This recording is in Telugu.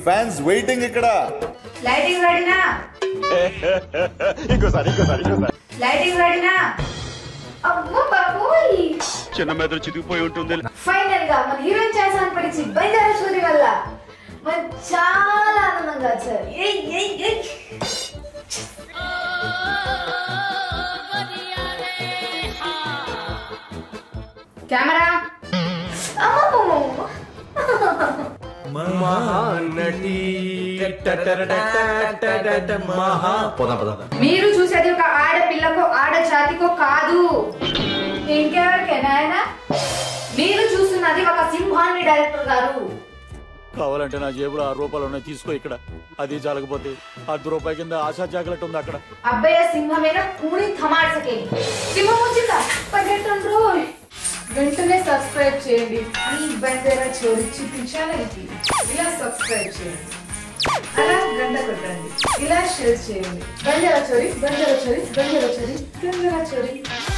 ఫ్యాన్స్ వెయిటింగ్ ఇక్కడ లైటింగ్ రెడీనా ఇంకోసారి ఇంకోసారి ఇంకోసారి లైటింగ్ రెడీనా అమ్మో బాబోయ్ చిన్న మెదడు చితికిపోయి ఉంటుంది ఫైనల్ గా మన హీరోయిన్ ఛాన్స్ అని పడించి బయలుదేర చూరి వల్ల మన చాలా ఆనందంగా వచ్చారు ఏయ్, ఏయ్, ఏయ్. కెమెరా అమ్మమ్మమ్మ. మహానటి మహా పోదాం పోదాం మీరు చూసేది ఒక ఆడపిల్లకు ఆడ జాతికో కాదు ఇంకెవరికైనా ఆయన? మీరు చూస్తున్నది ఒక సింహాన్ని డైరెక్టర్ గారు కావాలంటే నా జేబులో ఆరు రూపాయలు ఉన్నాయి తీసుకో ఇక్కడ అది జరగపోతే అర్ధ రూపాయి కింద ఆశా చాకలెట్ ఉంది అక్కడ అబ్బయ్య సింహమేన కూని థమాడ్సకే సింహం వచ్చిందా పర్యటన రోయ్ వెంటనే సబ్స్క్రైబ్ చేయండి ఈ బందేరా చోరీ చూపించాలని ఇలా సబ్స్క్రైబ్ చేయండి అలా గంట కొట్టండి ఇలా షేర్ చేయండి బంజారా చోరీ బంజారా చోరీ బంజారా చోరీ బంజారా చోరీ